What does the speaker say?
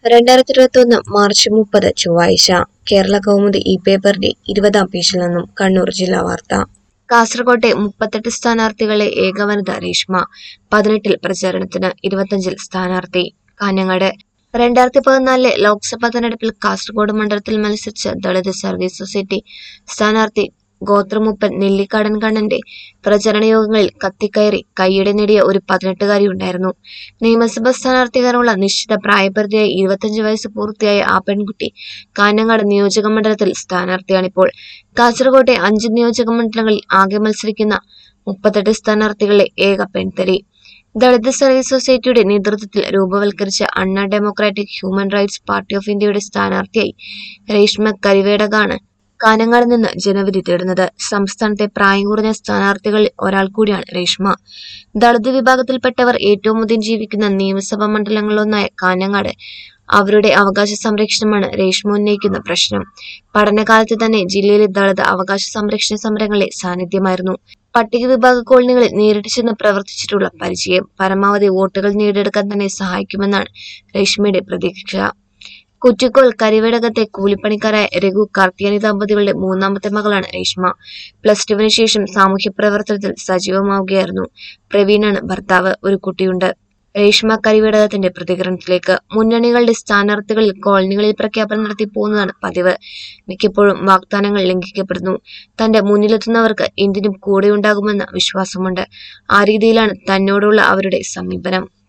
രണ്ടായിരത്തി ഇരുപത്തി ഒന്ന് മാർച്ച് മുപ്പത് ചൊവ്വാഴ്ച കേരള കൗമുദി ഈ പേപ്പറിന്റെ ഇരുപതാം പേജിൽ നിന്നും കണ്ണൂർ ജില്ലാ വാർത്ത കാസർകോട്ടെ മുപ്പത്തെട്ട് സ്ഥാനാർത്ഥികളെ ഏകവനിത രേഷ്മ പതിനെട്ടിൽ പ്രചാരണത്തിന് ഇരുപത്തഞ്ചിൽ സ്ഥാനാർത്ഥി കാഞ്ഞങ്ങാട് രണ്ടായിരത്തി പതിനാലിലെ ലോക്സഭാ തെരഞ്ഞെടുപ്പിൽ കാസർഗോഡ് മണ്ഡലത്തിൽ മത്സരിച്ച ദളിത് സർവീസ് സൊസൈറ്റി സ്ഥാനാർത്ഥി ഗോത്രമുപ്പൻ നെല്ലിക്കാടൻ കണ്ണന്റെ പ്രചരണ യോഗങ്ങളിൽ കത്തിക്കയറി കൈയ്യടി നേടിയ ഒരു പതിനെട്ടുകാരി ഉണ്ടായിരുന്നു നിയമസഭാ സ്ഥാനാർത്ഥിക്കാനുള്ള നിശ്ചിത പ്രായപരിധിയായി ഇരുപത്തഞ്ച് വയസ്സ് പൂർത്തിയായ ആ പെൺകുട്ടി കാഞ്ഞങ്ങാട് നിയോജക മണ്ഡലത്തിൽ സ്ഥാനാർത്ഥിയാണിപ്പോൾ കാസർകോട്ടെ അഞ്ച് നിയോജക മണ്ഡലങ്ങളിൽ ആകെ മത്സരിക്കുന്ന മുപ്പത്തെട്ട് സ്ഥാനാർത്ഥികളെ ഏക പെൺതരി ദളിത് സർവീസ് സൊസൈറ്റിയുടെ നേതൃത്വത്തിൽ രൂപവൽക്കരിച്ച Anna democratic human rights party of ഇന്ത്യയുടെ സ്ഥാനാർത്ഥിയായി രേഷ്മ കരിവേടകാണ് കാനങ്ങാട് നിന്ന് ജനവിധി തേടുന്നത് സംസ്ഥാനത്തെ പ്രായം കുറഞ്ഞ സ്ഥാനാർത്ഥികളിൽ ഒരാൾ കൂടിയാണ് രേഷ്മ ദളിത് വിഭാഗത്തിൽപ്പെട്ടവർ ഏറ്റവും അധികം ജീവിക്കുന്ന നിയമസഭാ മണ്ഡലങ്ങളിലൊന്നായ കാഞ്ഞങ്ങാട് അവരുടെ അവകാശ സംരക്ഷണമാണ് രേഷ്മ ഉന്നയിക്കുന്ന പ്രശ്നം പഠനകാലത്ത് തന്നെ ജില്ലയിലെ ദളിത് അവകാശ സംരക്ഷണ സമരങ്ങളിലെ സാന്നിധ്യമായിരുന്നു പട്ടിക വിഭാഗ കോളനികളിൽ നേരിട്ട് ചെന്ന് പ്രവർത്തിച്ചിട്ടുള്ള പരിചയം പരമാവധി വോട്ടുകൾ നേടിയെടുക്കാൻ തന്നെ സഹായിക്കുമെന്നാണ് രേഷ്മയുടെ പ്രതീക്ഷ കുറ്റിക്കോൽ കരിവേടകത്തെ കൂലിപ്പണിക്കാരായ രഘു കാർത്തിയാനി ദമ്പതികളുടെ മൂന്നാമത്തെ മകളാണ് രേഷ്മ പ്ലസ് ടുവിന് ശേഷം സാമൂഹ്യ പ്രവർത്തനത്തിൽ സജീവമാവുകയായിരുന്നു പ്രവീണാണ് ഭർത്താവ് ഒരു കുട്ടിയുണ്ട് രേഷ്മ കരിവേടകത്തിന്റെ പ്രതികരണത്തിലേക്ക് മുന്നണികളുടെ സ്ഥാനാർത്ഥികളിൽ കോളനികളിൽ പ്രഖ്യാപനം നടത്തി പോകുന്നതാണ് പതിവ് മിക്കപ്പോഴും വാഗ്ദാനങ്ങൾ ലംഘിക്കപ്പെടുന്നു തന്റെ മുന്നിലെത്തുന്നവർക്ക് എന്തിനും കൂടെയുണ്ടാകുമെന്ന വിശ്വാസമുണ്ട് ആ രീതിയിലാണ് തന്നോടുള്ള അവരുടെ സമീപനം